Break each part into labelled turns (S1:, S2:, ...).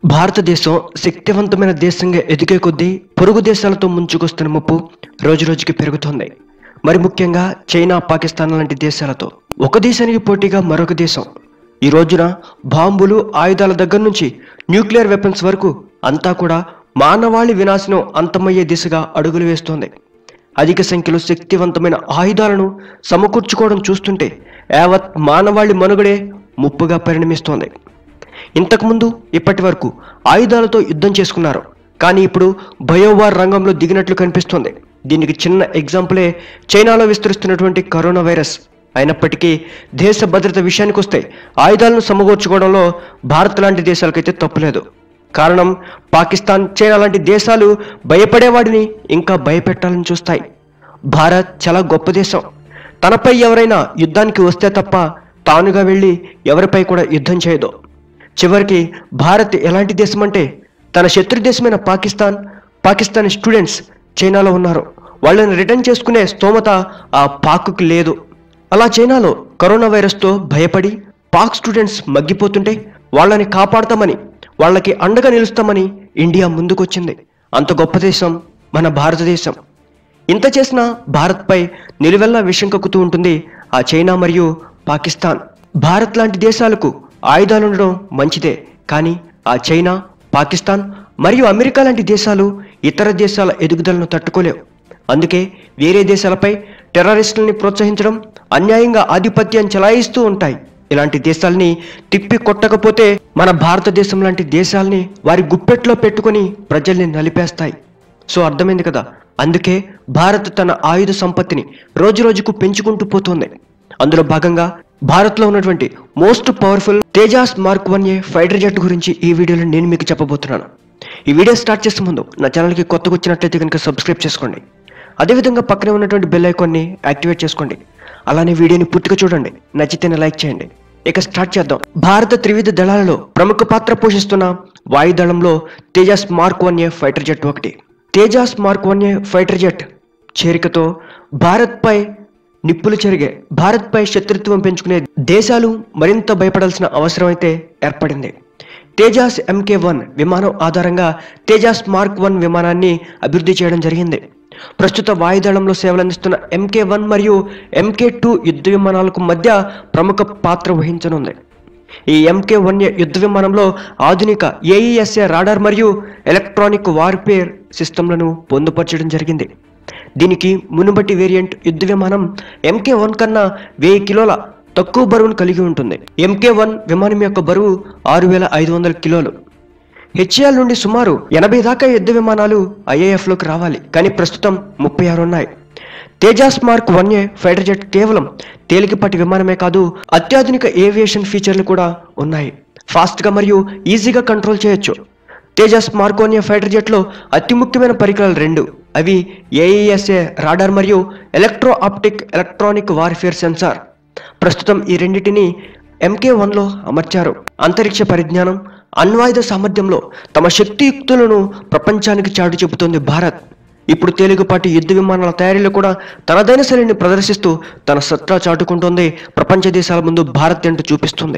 S1: భారతదేశం శక్తివంతమైన దేశంగా ఎదిగే కొద్దీ పొరుగు దేశాలతో ముంచుకొస్తున్న ముప్పు రోజురోజుకి పెరుగుతోంది మరి ముఖ్యంగా చైనా పాకిస్తాన్ లాంటి దేశాలతో ఒక దేశానికి పోటీగా మరొక దేశం ఈ రోజున బాంబులు ఆయుధాల దగ్గర నుంచి న్యూక్లియర్ వెపన్స్ వరకు అంతా కూడా మానవాళి వినాశనం అంతమయ్యే దిశగా అడుగులు వేస్తోంది అధిక సంఖ్యలో శక్తివంతమైన ఆయుధాలను సమకూర్చుకోవడం చూస్తుంటే యావత్ మానవాళి మనుగడే ముప్పుగా పరిణమిస్తోంది ఇంతకుముందు ఇప్పటి వరకు ఆయుధాలతో యుద్ధం చేసుకున్నారు కానీ ఇప్పుడు బయోవార్ రంగంలో దిగినట్లు కనిపిస్తోంది దీనికి చిన్న ఎగ్జాంపులే చైనాలో విస్తరిస్తున్నటువంటి కరోనా వైరస్ అయినప్పటికీ దేశ భద్రత విషయానికి వస్తే ఆయుధాలను సమకూర్చుకోవడంలో భారత్ లాంటి దేశాలకైతే తప్పులేదు కారణం పాకిస్తాన్ చైనా లాంటి దేశాలు భయపడేవాడిని ఇంకా భయపెట్టాలని చూస్తాయి భారత్ చాలా గొప్ప దేశం తనపై ఎవరైనా యుద్ధానికి వస్తే తప్ప తానుగా వెళ్ళి ఎవరిపై కూడా యుద్ధం చేయదు చివరికి భారత్ ఎలాంటి దేశం అంటే తన శత్రు దేశమైన పాకిస్తాన్ పాకిస్తాన్ స్టూడెంట్స్ చైనాలో ఉన్నారు వాళ్ళని రిటర్న్ చేసుకునే స్తోమత ఆ పాక్కు లేదు అలా చైనాలో కరోనా వైరస్తో భయపడి పాక్ స్టూడెంట్స్ మగ్గిపోతుంటే వాళ్ళని కాపాడతామని వాళ్ళకి అండగా నిలుస్తామని ఇండియా ముందుకొచ్చింది అంత గొప్ప దేశం మన భారతదేశం ఇంత చేసినా భారత్పై నిలువెల్లా విషం కక్కుతూ ఉంటుంది ఆ చైనా మరియు పాకిస్తాన్ భారత్ లాంటి దేశాలకు ఆయుధాలు ఉండడం మంచిదే కానీ ఆ చైనా పాకిస్తాన్ మరియు అమెరికా లాంటి దేశాలు ఇతర దేశాల ఎదుగుదలను తట్టుకోలేవు అందుకే వేరే దేశాలపై టెర్రరిస్టుల్ని ప్రోత్సహించడం అన్యాయంగా ఆధిపత్యం చెలాయిస్తూ ఉంటాయి ఇలాంటి దేశాల్ని తిప్పి కొట్టకపోతే మన భారతదేశం లాంటి దేశాల్ని వారి గుప్పెట్లో పెట్టుకొని ప్రజల్ని నలిపేస్తాయి సో అర్థమైంది కదా అందుకే భారత్ తన ఆయుధ సంపత్తిని రోజు రోజుకు పెంచుకుంటూ పోతుంది అందులో భాగంగా భారత్లో ఉన్నటువంటి most powerful Tejas mark one A fighter jet గురించి ఈ వీడియోలో నేను మీకు చెప్పబోతున్నాను ఈ వీడియో స్టార్ట్ చేసే ముందు నా ఛానల్కి కొత్తగా వచ్చినట్లయితే కనుక సబ్స్క్రైబ్ చేసుకోండి అదేవిధంగా పక్కనే ఉన్నటువంటి బెల్ ఐకాన్ని యాక్టివేట్ చేసుకోండి అలానే వీడియోని పూర్తిగా చూడండి నచ్చితేనే లైక్ చేయండి ఇక స్టార్ట్ చేద్దాం భారత త్రివిధ దళాలలో ప్రముఖ పాత్ర పోషిస్తున్న వాయుదళంలో Tejas mark one A fighter jet ఒకటి Tejas mark one A fighter jet చేరికతో భారత్పై నిప్పులు చెరిగే భారత్పై శత్రుత్వం పెంచుకునే దేశాలు మరింత భయపడాల్సిన అవసరం అయితే ఏర్పడింది తేజాస్ ఎంకే వన్ విమానం ఆధారంగా తేజాస్ మార్క్ వన్ విమానాన్ని అభివృద్ధి చేయడం జరిగింది ప్రస్తుత వాయుదళంలో సేవలందిస్తున్న ఎంకే వన్ మరియు ఎంకే టూ యుద్ధ విమానాలకు మధ్య ప్రముఖ పాత్ర వహించనుంది ఈ ఎంకే వన్ ఏ యుద్ధ విమానంలో ఆధునిక ఏఈఎస్ఏ రాడార్ మరియు ఎలక్ట్రానిక్ వార్ఫేర్ సిస్టమ్లను పొందుపరచడం జరిగింది దీనికి మునుబటి వేరియంట్ యుద్ధ విమానం ఎంకే వన్ కన్నా వెయ్యి కిలోల తక్కువ బరువును కలిగి ఉంటుంది ఎంకే వన్ విమానం యొక్క బరువు ఆరు వేల ఐదు వందల కిలోలు హెచ్ఏఎల్ నుండి సుమారు ఎనభై దాకా యుద్ధ విమానాలు ఐఏఎఫ్లోకి రావాలి కానీ ప్రస్తుతం ముప్పై ఆరు ఉన్నాయి Tejas mark one A fighter jet కేవలం తేలికపాటి విమానమే కాదు అత్యాధునిక ఏవియేషన్ ఫీచర్లు కూడా ఉన్నాయి ఫాస్ట్గా మరియు ఈజీగా కంట్రోల్ చేయొచ్చు Tejas mark one A fighter జెట్లో అతి ముఖ్యమైన పరికరాలు రెండు అవి ఏఈఎస్ఏ రాడార్ మరియు electro optic electronic warfare sensor ప్రస్తుతం ఈ రెండింటిని ఎంకే వన్లో అమర్చారు అంతరిక్ష పరిజ్ఞానం అణ్వాయుధ సామర్థ్యంలో తమ శక్తియుక్తులను ప్రపంచానికి చాటు చెబుతోంది భారత్ ఇప్పుడు తేలికపాటి యుద్ధ విమానాల తయారీలో కూడా తనదైన శైలిని ప్రదర్శిస్తూ తన సత్తా చాటుకుంటోంది ప్రపంచ దేశాల ముందు భారత్ ఏంటో చూపిస్తుంది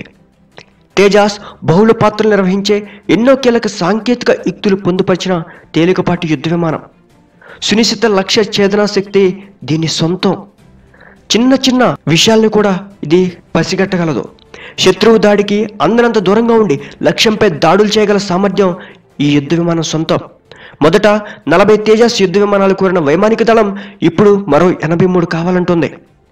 S1: తేజాస్ బహుళ పాత్రలు నిర్వహించే ఎన్నో కీలక సాంకేతిక యుక్తులు పొందుపరిచిన తేలికపాటి యుద్ధ విమానం సునిశ్చిత లక్ష్య ఛేదనా శక్తి దీని సొంతం చిన్న చిన్న విషయాల్ని కూడా ఇది పసిగట్టగలదు శత్రువు దాడికి అందనంత దూరంగా ఉండి లక్ష్యంపై దాడులు చేయగల సామర్థ్యం ఈ యుద్ధ విమానం సొంతం మొదట నలభై తేజస్ యుద్ధ విమానాలు కోరిన వైమానిక దళం ఇప్పుడు మరో ఎనభై మూడు కావాలంటుంది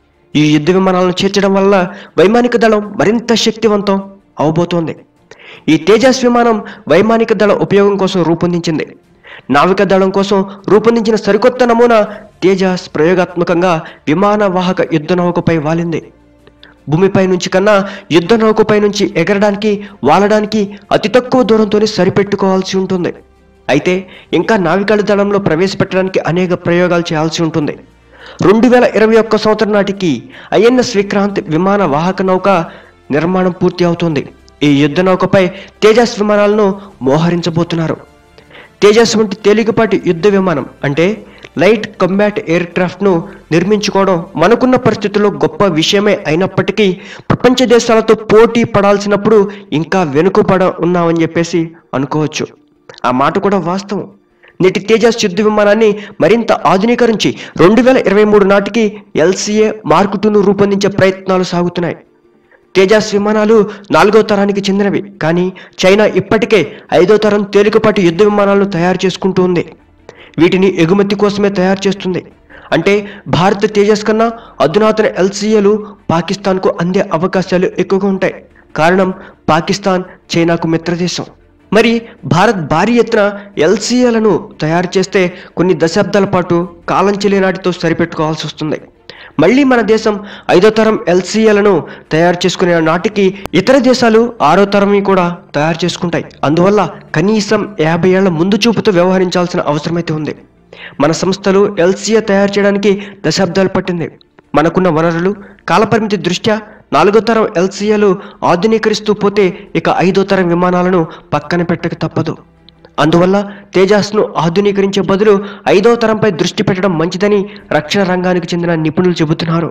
S1: ఈ యుద్ధ విమానాలను చేర్చడం వల్ల వైమానిక దళం మరింత శక్తివంతం అవబోతోంది ఈ తేజస్ విమానం వైమానిక దళ ఉపయోగం కోసం రూపొందించింది నావిక దళం కోసం రూపొందించిన సరికొత్త నమూనా తేజస్ ప్రయోగాత్మకంగా విమాన వాహక యుద్ధ నౌకపై వాలింది భూమిపై నుంచి కన్నా యుద్ధ నౌకపై నుంచి ఎగరడానికి వాలడానికి అతి తక్కువ దూరంతోనే సరిపెట్టుకోవాల్సి ఉంటుంది అయితే ఇంకా నావికాల దళంలో ప్రవేశపెట్టడానికి అనేక ప్రయోగాలు చేయాల్సి ఉంటుంది రెండు వేల ఇరవై ఒక్క సంవత్సరం నాటికి ఐఎన్ఎస్ విక్రాంత్ విమాన వాహక నౌక నిర్మాణం పూర్తి అవుతుంది ఈ యుద్ధ నౌకపై తేజస్ విమానాలను మోహరించబోతున్నారు తేజస్ వంటి తేలికపాటి యుద్ధ విమానం అంటే లైట్ కంబాట్ ఎయిర్ క్రాఫ్ట్ను నిర్మించుకోవడం మనకున్న పరిస్థితుల్లో గొప్ప విషయమే అయినప్పటికీ ప్రపంచ దేశాలతో పోటీ పడాల్సినప్పుడు ఇంకా వెనుకబడ ఉన్నామని చెప్పేసి అనుకోవచ్చు ఆ మాట కూడా వాస్తవం నేటి తేజస్ యుద్ధ విమానాన్ని మరింత ఆధునీకరించి రెండు వేల ఇరవై మూడు నాటికి ఎల్సీఏ మార్క్ టూను రూపొందించే ప్రయత్నాలు సాగుతున్నాయి తేజస్ విమానాలు నాలుగో తరానికి చెందినవి కానీ చైనా ఇప్పటికే ఐదో తరం తేలికపాటి యుద్ధ విమానాలను తయారు చేసుకుంటూ ఉంది వీటిని ఎగుమతి కోసమే తయారు చేస్తుంది అంటే భారత తేజస్ కన్నా అధునాతన ఎల్సీఏలు పాకిస్తాన్కు అందే అవకాశాలు ఎక్కువగా ఉంటాయి కారణం పాకిస్తాన్ చైనాకు మిత్రదేశం మరి భారత్ భారీ ఎత్తున ఎల్సీఏలను తయారు చేస్తే కొన్ని దశాబ్దాల పాటు కాలం చెల్లినాటితో సరిపెట్టుకోవాల్సి వస్తుంది మళ్ళీ మన దేశం ఐదో తరం ఎల్సీఏలను తయారు చేసుకునే నాటికి ఇతర దేశాలు ఆరో తరం కూడా తయారు చేసుకుంటాయి అందువల్ల కనీసం యాభై ఏళ్ల ముందు చూపుతో వ్యవహరించాల్సిన అవసరమైతే ఉంది మన సంస్థలు ఎల్సీఏ తయారు చేయడానికి దశాబ్దాలు పట్టింది మనకున్న వనరులు కాలపరిమితి దృష్ట్యా నాలుగో తరం ఎల్సీఏలు ఆధునీకరిస్తూ పోతే ఇక ఐదో తరం విమానాలను పక్కన పెట్టక తప్పదు అందువల్ల తేజాస్ను ఆధునీకరించే బదులు ఐదో తరంపై దృష్టి పెట్టడం మంచిదని రక్షణ రంగానికి చెందిన నిపుణులు చెబుతున్నారు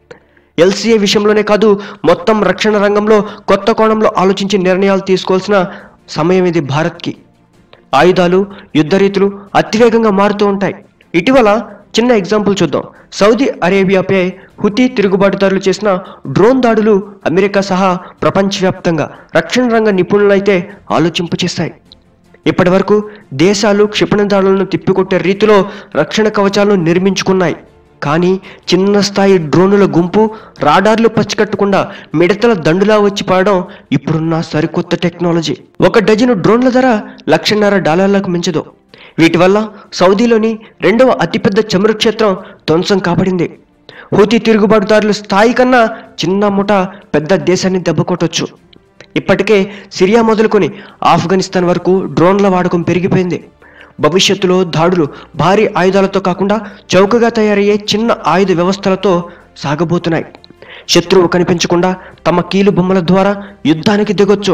S1: ఎల్సీఏ విషయంలోనే కాదు మొత్తం రక్షణ రంగంలో కొత్త కోణంలో ఆలోచించి నిర్ణయాలు తీసుకోవాల్సిన సమయం ఇది భారత్కి ఆయుధాలు యుద్ధ రీతులు అతివేగంగా మారుతూ ఉంటాయి ఇటీవల చిన్న ఎగ్జాంపుల్ చూద్దాం సౌదీ అరేబియాపై హుతీ తిరుగుబాటుదారులు చేసిన డ్రోన్ దాడులు అమెరికా సహా ప్రపంచవ్యాప్తంగా రక్షణ రంగ నిపుణులైతే ఆలోచింపచేస్తాయి ఇప్పటి వరకు దేశాలు క్షిపణి దాడులను తిప్పికొట్టే రీతిలో రక్షణ కవచాలను నిర్మించుకున్నాయి కానీ చిన్న స్థాయి డ్రోనుల గుంపు రాడార్లు పచ్చికట్టకుండా మిడతల దండులా వచ్చి పడడం ఇప్పుడున్న సరికొత్త టెక్నాలజీ ఒక డజను డ్రోన్ల ధర లక్షన్నర డాలర్లకు మించదు వీటి వల్ల సౌదీలోని రెండవ అతిపెద్ద చమురు క్షేత్రం ధ్వంసం కాబడింది హూతీ తిరుగుబాటుదారుల స్థాయి కన్నా చిన్న ముఠ పెద్ద దేశాన్ని దెబ్బకొట్టొచ్చు ఇప్పటికే సిరియా మొదలుకొని ఆఫ్ఘనిస్తాన్ వరకు డ్రోన్ల వాడకం పెరిగిపోయింది భవిష్యత్తులో దాడులు భారీ ఆయుధాలతో కాకుండా చౌకగా తయారయ్యే చిన్న ఆయుధ వ్యవస్థలతో సాగబోతున్నాయి శత్రువు కనిపించకుండా తమ కీలు బొమ్మల ద్వారా యుద్ధానికి దిగొచ్చు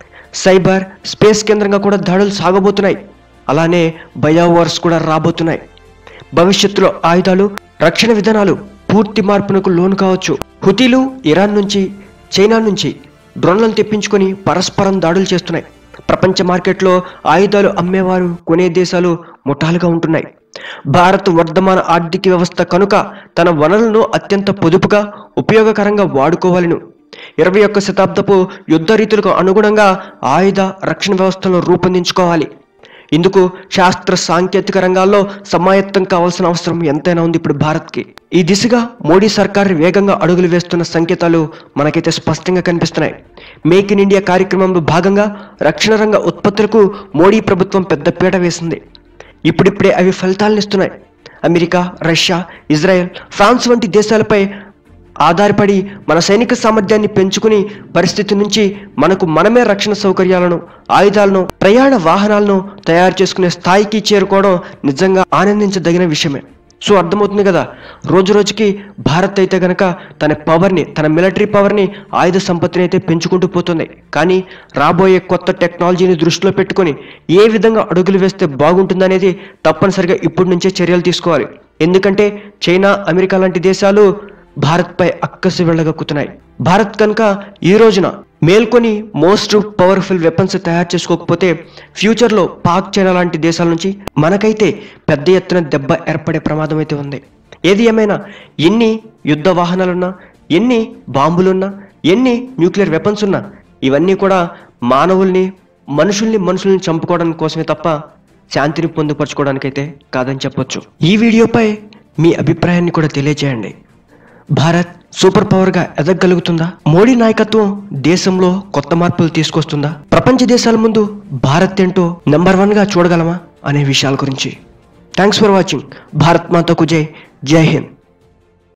S1: సైబర్ స్పేస్ కేంద్రంగా కూడా దాడులు సాగబోతున్నాయి అలానే బయోవార్స్ కూడా రాబోతున్నాయి భవిష్యత్తులో ఆయుధాలు రక్షణ విధానాలు పూర్తి మార్పునకు లోను కావచ్చు హుతీలు ఇరాన్ నుంచి చైనా నుంచి డ్రోన్లను తెప్పించుకొని పరస్పరం దాడులు చేస్తున్నాయి ప్రపంచ మార్కెట్లో ఆయుధాలు అమ్మేవారు కొనే దేశాలు ముఠాలుగా ఉంటున్నాయి భారత్ వర్ధమాన ఆర్థిక వ్యవస్థ కనుక తన వనరులను అత్యంత పొదుపుగా ఉపయోగకరంగా వాడుకోవాలను ఇరవై ఒక్క శతాబ్దపు యుద్ధ రీతులకు అనుగుణంగా ఆయుధ రక్షణ వ్యవస్థలను రూపొందించుకోవాలి ఇందుకు శాస్త్ర సాంకేతిక రంగాల్లో సమాయత్తం కావాల్సిన అవసరం ఎంతైనా ఉంది ఇప్పుడు భారత్కి ఈ దిశగా మోడీ సర్కార్ వేగంగా అడుగులు వేస్తున్న సంకేతాలు మనకైతే స్పష్టంగా కనిపిస్తున్నాయి మేక్ ఇన్ ఇండియా కార్యక్రమంలో భాగంగా రక్షణ రంగ ఉత్పత్తులకు మోడీ ప్రభుత్వం పెద్ద పీట వేసింది ఇప్పుడిప్పుడే అవి ఫలితాలనిస్తున్నాయి అమెరికా రష్యా ఇజ్రాయెల్ ఫ్రాన్స్ వంటి దేశాలపై ఆధారపడి మన సైనిక సామర్థ్యాన్ని పెంచుకుని పరిస్థితి నుంచి మనకు మనమే రక్షణ సౌకర్యాలను ఆయుధాలను ప్రయాణ వాహనాలను తయారు చేసుకునే స్థాయికి చేరుకోవడం నిజంగా ఆనందించదగిన విషయమే సో అర్థమవుతుంది కదా రోజు రోజుకి భారత్ అయితే గనక తన పవర్ని తన మిలిటరీ పవర్ని ఆయుధ సంపత్తిని అయితే పెంచుకుంటూ పోతుంది కానీ రాబోయే కొత్త టెక్నాలజీని దృష్టిలో పెట్టుకొని ఏ విధంగా అడుగులు వేస్తే బాగుంటుందనేది తప్పనిసరిగా ఇప్పటి నుంచే చర్యలు తీసుకోవాలి ఎందుకంటే చైనా అమెరికా లాంటి దేశాలు భారత్పై అక్కసి వెళ్ళగక్కుతున్నాయి భారత్ కనుక ఈ రోజున మేల్కొని మోస్ట్ పవర్ఫుల్ వెపన్స్ తయారు చేసుకోకపోతే ఫ్యూచర్లో పాక్ చైనా లాంటి దేశాల నుంచి మనకైతే పెద్ద ఎత్తున దెబ్బ ఏర్పడే ప్రమాదం అయితే ఉంది ఏది ఏమైనా ఎన్ని యుద్ధ వాహనాలున్నా ఎన్ని బాంబులున్నా ఎన్ని న్యూక్లియర్ వెపన్స్ ఉన్నా ఇవన్నీ కూడా మానవుల్ని మనుషుల్ని మనుషుల్ని చంపుకోవడానికి కోసమే తప్ప శాంతిని పొందుపరచుకోవడానికైతే కాదని చెప్పొచ్చు ఈ వీడియోపై మీ అభిప్రాయాన్ని కూడా తెలియజేయండి భారత్ సూపర్ పవర్ గా ఎదగలుగుతుందా మోడీ నాయకత్వం దేశంలో కొత్త మార్పులు తీసుకొస్తుందా ప్రపంచ దేశాల ముందు భారత్ ఏంటో నెంబర్ వన్ గా చూడగలమా అనే విషయాల గురించి థ్యాంక్స్ ఫర్ వాచింగ్ భారత్ మాతకు జై జై హింద్